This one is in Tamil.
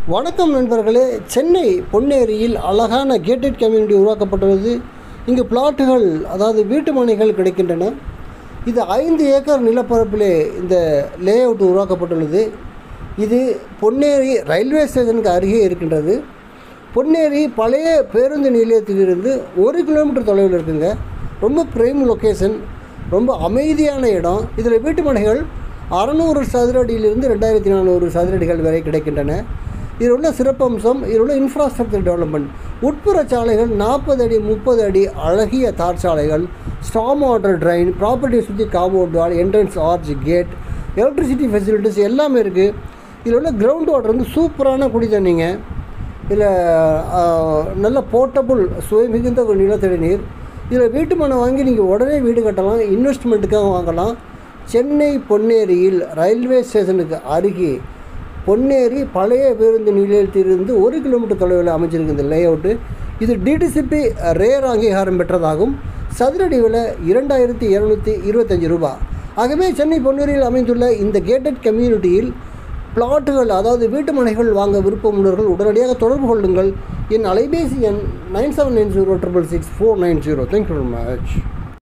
வணக்கம் நண்பர்களே சென்னை பொன்னேரியில் அழகான கேட்டட் கம்யூனிட்டி உருவாக்கப்பட்டுள்ளது இங்கு பிளாட்டுகள் அதாவது வீட்டு மனைகள் கிடைக்கின்றன இது ஐந்து ஏக்கர் நிலப்பரப்பிலே இந்த லே அவுட் உருவாக்கப்பட்டுள்ளது இது பொன்னேரி ரயில்வே ஸ்டேஷனுக்கு அருகே இருக்கின்றது பொன்னேரி பழைய பேருந்து நிலையத்திலிருந்து ஒரு கிலோமீட்டர் தொலைவில் இருக்குங்க ரொம்ப பிரைம் லொக்கேஷன் ரொம்ப அமைதியான இடம் இதில் வீட்டு மனைகள் அறநூறு சதுர அடியிலிருந்து ரெண்டாயிரத்தி நானூறு சதுர அடிகள் வரை கிடைக்கின்றன இதில் உள்ள சிறப்பம்சம் இதில் உள்ள இன்ஃப்ராஸ்ட்ரக்சர் டெவலப்மெண்ட் உட்புற சாலைகள் நாற்பது அடி முப்பது அடி அழகிய தார் சாலைகள் ஸ்டாம் வாட்டர் ட்ரைன் ப்ராப்பர்ட்டியை சுற்றி compound wall entrance arch gate electricity facilities எல்லாமே இருக்குது இதில் உள்ள கிரவுண்ட் வாட்டர் வந்து சூப்பரான குடி தண்ணிங்க இதில் நல்ல போர்ட்டபுள் சுவை மிகுந்த ஒரு நிலத்தடி நீர் இதில் வீட்டு மனை வாங்கி நீங்கள் உடனே வீடு கட்டலாம் இன்வெஸ்ட்மெண்ட்டுக்காக வாங்கலாம் சென்னை பொன்னேரியில் ரயில்வே ஸ்டேஷனுக்கு அருகே பொன்னேரி பழைய பேருந்து நிலையத்திலிருந்து ஒரு கிலோமீட்டர் தொலைவில் அமைச்சிருக்கு இந்த லே அவுட்டு இது டிடிசிபி ரேர் அங்கீகாரம் பெற்றதாகும் சதுரடி விலை இரண்டாயிரத்தி இரநூத்தி இருபத்தஞ்சி ரூபாய் ஆகவே சென்னை பொன்னேரியில் அமைந்துள்ள இந்த கேட்டட் கம்யூனிட்டியில் பிளாட்டுகள் அதாவது வீட்டு மனைகள் வாங்க விருப்பம் உள்ளவர்கள் உடனடியாக தொடர்பு கொள்ளுங்கள் என் அலைபேசி எண் nine seven nine zero triple six four nine zero thank you very much